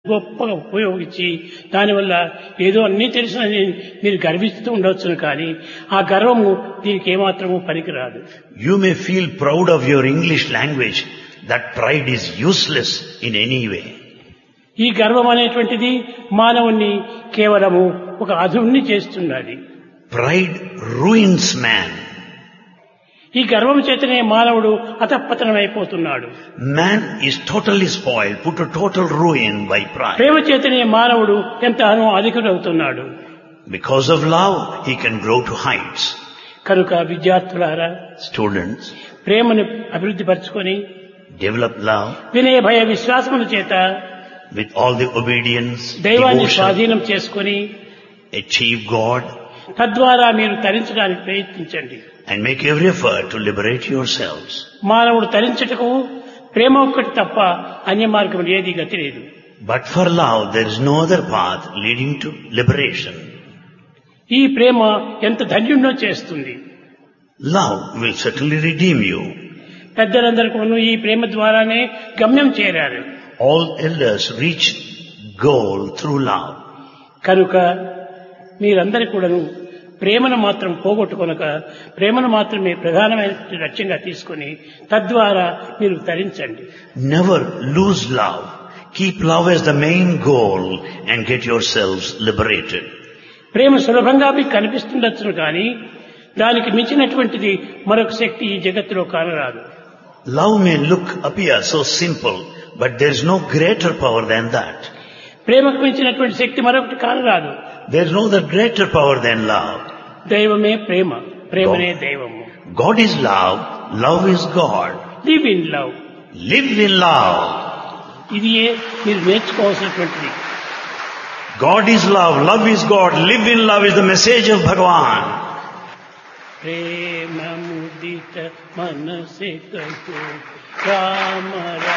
గొప్పగా ఉపయోగించి దానివల్ల ఏదో అన్నీ తెలిసినని మీరు గర్విస్తూ ఉండవచ్చును కానీ ఆ గర్వము దీనికి ఏమాత్రము పనికిరాదు You may feel proud of your English language. That pride is useless in any way. ఈ గర్వం అనేటువంటిది మానవుణ్ణి కేవలము ఒక అధుణ్ణి చేస్తున్నది Pride ruins man. ఈ గర్వం చేతనే మానవుడు అతపతనమైపోతున్నాడు Man is totally spoiled, put to total ruin by pride. ప్రేమ చేతనే మానవుడు ఎంతగానో అధికుడవుతున్నాడు Because of love, he can grow to heights. కనుక విద్యార్థులారా Students, ప్రేమను అభివృద్ధి పరుచుకొని develop love వినయ భయ విశ్వాసముల చేత with all the obedience, దైవాన్ని devotion, స్వాధీనం చేసుకొని achieve God, తద్వారా మీరు తరించడానికి ప్రయత్నించండి and make every effort to liberate yourselves. మానవుడు తరించుటకు ప్రేమ ఒక్కటి తప్ప అన్య మార్గం ఏది గతి లేదు But for love, there is no other path leading to liberation. ఈ ప్రేమ ఎంత ధన్యుణ్ణో చేస్తుంది Love will certainly redeem you. పెద్దలందరూ కూడా ఈ ప్రేమ ద్వారానే గమ్యం చేరారు All elders reach goal through love. కనుక మీరందరి కూడాను ప్రేమను మాత్రం పోగొట్టుకొనక ప్రేమను మాత్రమే ప్రధానమైన లక్ష్యంగా తీసుకొని తద్వారా మీరు తరించండి Never lose love. Keep love as the main goal and get yourselves liberated. ప్రేమ సులభంగా మీకు కనిపిస్తుండొచ్చును కానీ దానికి మించినటువంటిది మరొక శక్తి ఈ జగత్తులో కానరాదు Love may look, appear so simple, but there is no greater power than that. ప్రేమకు మించినటువంటి శక్తి మరొకటి కానరాదు There is no other greater power than love. దైవమే ప్రేమ ప్రేమనే దైవము God is love, love is God. Live in love Live in love. ఇది మీరు నేర్చుకోవాల్సినటువంటిది God is love, love is God, live in love is the message of Bhagavan. ప్రేమ ముదిత మనసే కహో రామ రామ